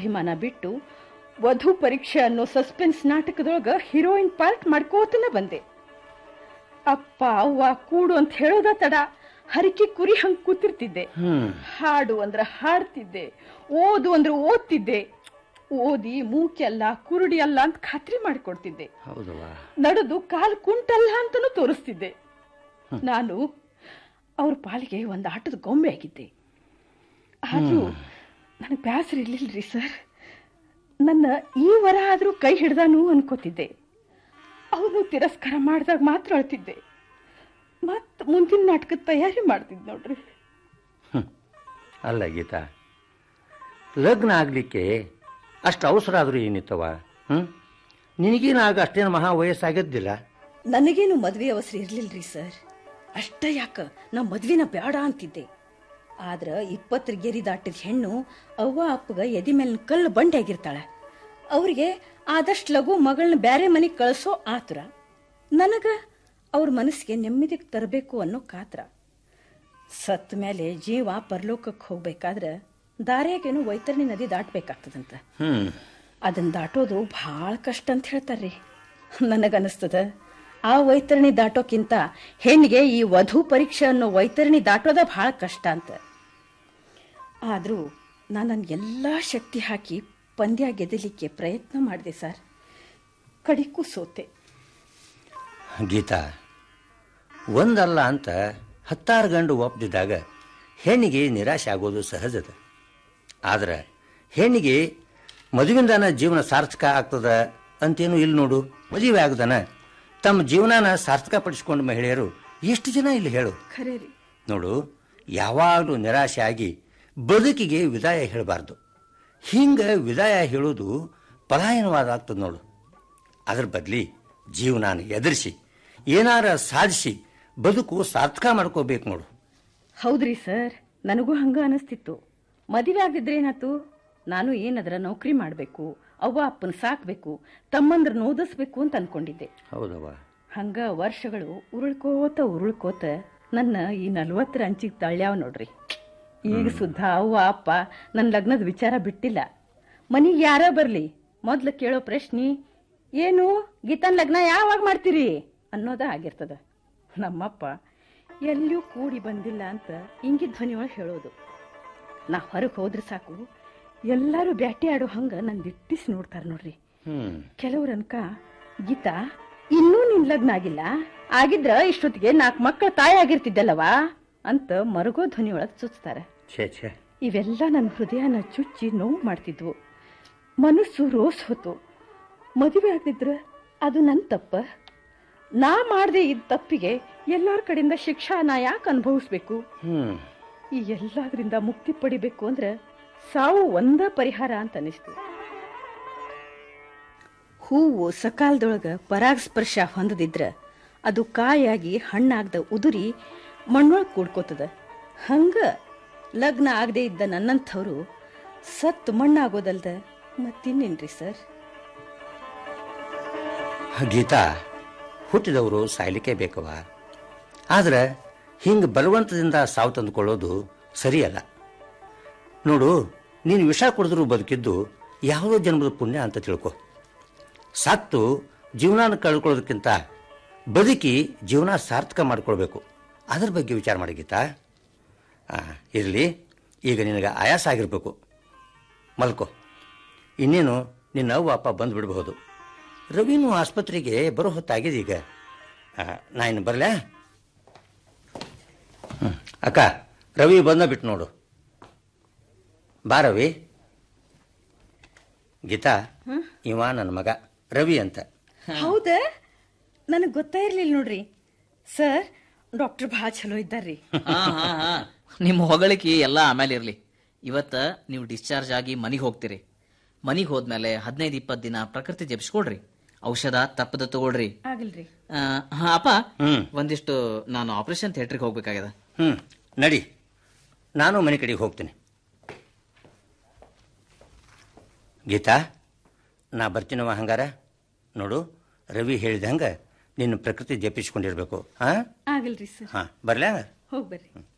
ಮಾನಾಭಿಮಾನ ಬಿಟ್ಟು ವಧು ಪರೀಕ್ಷೆ ಅನ್ನೋ ಸಸ್ಪೆನ್ಸ್ ನಾಟಕದೊಳಗ ಹೀರೋಯಿನ್ ಪಾರ್ಟ್ ಮಾಡ್ಕೋತನ ಬಂದೆ ಅಪ್ಪ ಅವ್ವ ಕೂಡು ಅಂತ ಹೇಳೋದ ತಡ ಹರಿಕೆ ಕುರಿ ಹಂಗ್ ಕೂತಿರ್ತಿದ್ದೆ ಹ್ಮ್ ಹಾಡು ಅಂದ್ರ ಹಾಡ್ತಿದ್ದೆ ಓದು ಅಂದ್ರೆ ಓದ್ತಿದ್ದೆ ಓದಿ ಮೂಕೆಲ್ಲ ಕುರುಡಿ ಅಲ್ಲ ಅಂತ ಖಾತ್ರಿ ಮಾಡಿಕೊಡ್ತಿದ್ದೆ ಹೌದವ್ವ ನಡೆದು ಕಾಲು ಕುಂಟಲ್ಲ ಅಂತನೂ ತೋರಿಸ್ತಿದ್ದೆ ನಾನು ಅವ್ರ ಪಾಲಿಗೆ ಒಂದು ಆಟದ ಗೊಂಬೆ ಆಗಿದ್ದೆ ಆದ್ರೂ ನನಗೆ ಬೇಸರ ಇರ್ಲಿಲ್ರಿ ಸರ್ ನನ್ನ ಈ ವರ ಆದ್ರೂ ಕೈ ಹಿಡ್ದಾನು ಅನ್ಕೋತಿದ್ದೆ ಅವನು ತಿರಸ್ಕಾರ ಮಾಡಿದಾಗ ಮಾತ್ರ ಅಳ್ತಿದ್ದೆ ಮತ್ ಮುಂದಿನ ನಾಟಕದ ತಯಾರಿ ಮಾಡ್ತಿದ್ದೆ ನೋಡ್ರಿ ಅಲ್ಲ ಗೀತಾ ಲಗ್ನ ಆಗಲಿಕ್ಕೆ ಅಷ್ಟು ಅವಸರ ಆದರೂ ಏನಿತ್ತವ ಹ್ಞೂ ನಿನಗೇನು ಆಗ ಅಷ್ಟೇನು ಮಹಾ ವಯಸ್ಸಾಗಿದ್ದಿಲ್ಲ ನನಗೇನು ಮದ್ವೆ ಅವಸರ ಇರ್ಲಿಲ್ರಿ ಸರ್ ಅಷ್ಟ ಯಾಕ ನಾ ಮದ್ವೆನ ಬೇಡ ಅಂತಿದ್ದೆ ಆದ್ರ ಇಪ್ಪತ್ತರ ಗೆರಿ ದಾಟಿದ ಹೆಣ್ಣು ಅವ್ವ ಅಪ್ಪಗ ಎದಿ ಮೇಲಿನ ಕಲ್ಲು ಬಂಡೆ ಆಗಿರ್ತಾಳ ಅವ್ರಿಗೆ ಆದಷ್ಟು ಲಘು ಮಗಳನ್ನ ಬ್ಯಾರೆ ಮನೆಗೆ ಕಳಿಸೋ ಆತುರ ನನಗ ಅವ್ರ ಮನಸ್ಸಿಗೆ ನೆಮ್ಮದಿಗೆ ತರಬೇಕು ಅನ್ನೋ ಕಾತ್ರ ಸತ್ ಮೇಲೆ ಜೀವ ಪರಲೋಕಕ್ಕೆ ಹೋಗ್ಬೇಕಾದ್ರ ದಾರ್ಯಾಗೇನು ವೈತರಣಿ ನದಿ ದಾಟ್ಬೇಕಾಗ್ತದಂತ ಹ್ಞೂ ಅದನ್ನ ದಾಟೋದು ಭಾಳ ಕಷ್ಟ ಅಂತ ಹೇಳ್ತಾರ್ರಿ ನನಗನ್ನಿಸ್ತದ ಆ ವೈತರಣಿ ದಾಟೋಕ್ಕಿಂತ ಹೆಣ್ಣಿಗೆ ಈ ವಧು ಪರೀಕ್ಷೆ ಅನ್ನೋ ವೈತರಣಿ ದಾಟೋದ ಭಾಳ ಕಷ್ಟ ಅಂತ ಆದರೂ ನಾನು ನನ್ನ ಎಲ್ಲ ಶಕ್ತಿ ಹಾಕಿ ಪಂದ್ಯ ಗೆದ್ದಲಿಕ್ಕೆ ಪ್ರಯತ್ನ ಮಾಡಿದೆ ಸರ್ ಕಡಿಗೂ ಸೋತೆ ಗೀತಾ ಒಂದಲ್ಲ ಅಂತ ಹತ್ತಾರು ಗಂಡು ಒಪ್ದಿದ್ದಾಗ ಹೆಣ್ಣಿಗೆ ನಿರಾಶೆ ಆಗೋದು ಸಹಜದ ಆದ್ರೆ ಹೆಣ್ಣಿಗೆ ಮದುವಿಂದನ ಜೀವನ ಸಾರ್ಥಕ ಆಗ್ತದ ಅಂತೇನು ಇಲ್ಲಿ ನೋಡು ಮದುವೆ ಆಗದನ ತಮ್ಮ ಜೀವನನ ಸಾರ್ಥಕಪಡಿಸ್ಕೊಂಡ ಮಹಿಳೆಯರು ಎಷ್ಟು ಜನ ಇಲ್ಲಿ ಹೇಳು ಖರೆ ರೀ ನೋಡು ಯಾವಾಗಲೂ ನಿರಾಶೆ ಆಗಿ ಬದುಕಿಗೆ ವಿದಾಯ ಹೇಳಬಾರ್ದು ಹಿಂಗೆ ವಿದಾಯ ಹೇಳೋದು ಪಲಾಯನವಾದ ಆಗ್ತದೆ ನೋಡು ಅದ್ರ ಬದಲಿ ಜೀವನಾನ ಎದುರಿಸಿ ಏನಾರ ಸಾಧಿಸಿ ಬದುಕು ಸಾರ್ಥಕ ಮಾಡ್ಕೋಬೇಕು ನೋಡು ಹೌದ್ರಿ ಸರ್ ನನಗೂ ಹಂಗ ಅನಿಸ್ತಿತ್ತು ಮದುವೆ ಆಗಿದ್ರೆ ಏನಾತು ನಾನು ಏನದ್ರ ನೌಕರಿ ಮಾಡಬೇಕು ಅವ್ವ ಅಪ್ಪನ ಸಾಕ್ಬೇಕು ತಮ್ಮಂದ್ರನ್ನ ಓದಿಸ್ಬೇಕು ಅಂತ ಅನ್ಕೊಂಡಿದ್ದೆ ಹೌದವ್ವ ಹಂಗ ವರ್ಷಗಳು ಉರುಳ್ಕೋತ ಉರುಳ್ಕೋತ ನನ್ನ ಈ ನಲ್ವತ್ತರ ಅಂಚಿಗೆ ತಳ್ಳ್ಯಾವ ನೋಡ್ರಿ ಈಗ ಸುದ್ದ ಅವ್ವ ಅಪ್ಪ ನನ್ನ ಲಗ್ನದ ವಿಚಾರ ಬಿಟ್ಟಿಲ್ಲ ಮನಿಗೆ ಯಾರ ಬರ್ಲಿ ಮೊದ್ಲು ಕೇಳೋ ಪ್ರಶ್ನೆ ಏನು ಗೀತನ್ ಲಗ್ನ ಯಾವಾಗ ಮಾಡ್ತೀರಿ ಅನ್ನೋದ ಆಗಿರ್ತದ ನಮ್ಮಪ್ಪ ಎಲ್ಲಿಯೂ ಕೂಡಿ ಬಂದಿಲ್ಲ ಅಂತ ಇಂಗಿ ಧ್ವನಿಯೊಳಗೆ ಹೇಳೋದು ನಾ ಹೊರಗೆ ಹೋದ್ರೆ ಸಾಕು ಎಲ್ಲರೂ ಬ್ಯಾಟಿ ಆಡೋ ಹಂಗ ನನ್ ದಿಟ್ಟಿಸಿ ನೋಡ್ತಾರ ನೋಡ್ರಿ ಹ್ಮ್ ಕೆಲವ್ರ ಅನ್ಕ ಗೀತಾ ಇನ್ನೂ ನಿನ್ ಲಗ್ನ ಆಗಿಲ್ಲ ಆಗಿದ್ರ ಇಷ್ಟೊತ್ತಿಗೆ ನಾಲ್ಕು ಮಕ್ಕಳ ತಾಯಿ ಆಗಿರ್ತಿದ್ದಲ್ಲವಾ ಅಂತ ಮರುಗೋ ಧ್ವನಿಯೊಳಗೆ ಚುಚ್ತಾರೆ ಛೇ ಛೇ ಇವೆಲ್ಲ ನನ್ನ ಹೃದಯನ ಚುಚ್ಚಿ ನೋವು ಮಾಡ್ತಿದ್ವು ಮನಸ್ಸು ರೋಸ್ ಹೋತು ಮದುವೆ ಆಗ್ತಿದ್ರ ಅದು ನನ್ನ ತಪ್ಪ ನಾ ಮಾಡದೆ ಇದ್ದ ತಪ್ಪಿಗೆ ಎಲ್ಲರ ಕಡೆಯಿಂದ ಶಿಕ್ಷಾ ನಾ ಯಾಕೆ ಅನುಭವಿಸ್ಬೇಕು ಹ್ಮ್ ಈ ಎಲ್ಲದ್ರಿಂದ ಮುಕ್ತಿ ಪಡಿಬೇಕು ಅಂದ್ರೆ ಸಾವು ಒಂದ ಪರಿಹಾರ ಅಂತ ಅನಿಸ್ತು ಹೂವು ಸಕಾಲದೊಳಗ ಪರಾಗಸ್ಪರ್ಶ ಹೊಂದದಿದ್ರ ಅದು ಕಾಯಾಗಿ ಹಣ್ಣಾಗ್ದ ಉದುರಿ ಮಣ್ಣೊಳಗ್ ಕೂಡ್ಕೋತದ ಹಂಗ ಲಗ್ನ ಆಗದೆ ಇದ್ದ ನನ್ನಂಥವ್ರು ಸತ್ತು ಮಣ್ಣಾಗೋದಲ್ದ ಮತ್ತಿನ್ನೇನ್ರಿ ಸರ್ ಗೀತಾ ಹುಟ್ಟಿದವರು ಸಾಯ್ಲಿಕ್ಕೆ ಬೇಕವ ಆದ್ರೆ ಹಿಂಗೆ ಬಲವಂತದಿಂದ ಸಾವು ತಂದುಕೊಳ್ಳೋದು ಸರಿಯಲ್ಲ ನೋಡು ನೀನು ವಿಷ ಕುಡಿದ್ರು ಬದುಕಿದ್ದು ಯಾವುದೋ ಜನ್ಮದ ಪುಣ್ಯ ಅಂತ ತಿಳ್ಕೊ ಸತ್ತು ಜೀವನ ಕಳ್ಕೊಳ್ಳೋದಕ್ಕಿಂತ ಬದುಕಿ ಜೀವನ ಸಾರ್ಥಕ ಮಾಡ್ಕೊಳ್ಬೇಕು ಅದ್ರ ಬಗ್ಗೆ ವಿಚಾರ ಮಾಡಿ ಗೀತಾ ಇರಲಿ ಈಗ ನಿನಗೆ ಆಯಾಸ ಆಗಿರ್ಬೇಕು ಮಲ್ಕೋ ಇನ್ನೇನು ನಿನ್ನ ಅವ್ವ ಅಪ್ಪ ಬಂದು ಬಿಡಬಹುದು ರವಿನೂ ಆಸ್ಪತ್ರೆಗೆ ಬರೋ ಹೊತ್ತಾಗಿದೆ ಈಗ ಆ, ನಾ ಇನ್ನು ಬರಲೇ ಅಕ್ಕ ರವಿ ಬಂದ ಬಿಟ್ಟು ನೋಡು ಬಾ ರವಿ ಗೀತಾ ಇವ ನನ್ನ ಮಗ ರವಿ ಅಂತ ಹೌದಾ ನನಗೆ ಗೊತ್ತಾ ಇರ್ಲಿಲ್ಲ ನೋಡ್ರಿ ಸರ್ ಡಾಕ್ಟರ್ ಭಾಳ ಚಲೋ ಇದ್ದಾರ್ರಿ ಹಾ ಹಾ ಹಾ ನಿಮ್ಮ ಹೊಗಳಿಕೆ ಎಲ್ಲ ಆಮೇಲೆ ಇರ್ಲಿ ಇವತ್ತ ನೀವು ಡಿಸ್ಚಾರ್ಜ್ ಆಗಿ ಮನಿಗೆ ಹೋಗ್ತೀರಿ ಮನಿಗೆ ಹೋದ್ಮೇಲೆ ಹದಿನೈದು ಇಪ್ಪತ್ತು ದಿನ ಪ್ರಕೃತಿ ಜಪಿಸ್ಕೊಡ್ರಿ ಔಷಧ ತಪ್ಪದ ತಗೊಳ್ರಿ ಆಗಲ್ರಿ ಆ, ಹಾ ಅಪ್ಪ ಹ್ಮ್. ಒಂದಿಷ್ಟು ನಾನು ಆಪರೇಷನ್ ಥಿಯೇಟ್ರಿಗೆ ಹೋಗ್ಬೇಕಾಗ್ಯದ ಹ್ಞೂ ನಡಿ ನಾನು ಮನೆ ಕಡೆಗೆ ಹೋಗ್ತೀನಿ ಗೀತಾ ನಾ ಬರ್ತೀನವ ಹಂಗಾರ ನೋಡು ರವಿ ಹೇಳಿದಂಗೆ ನಿನ್ನ ಪ್ರಕೃತಿ ಜಪಿಸ್ಕೊಂಡಿರ್ಬೇಕು ಹಾಂ ಆಗಲ್ರಿ ಸರ್ ಹಾಂ ಬರಲೇ ಹೋಗ್ಬರ್ರಿ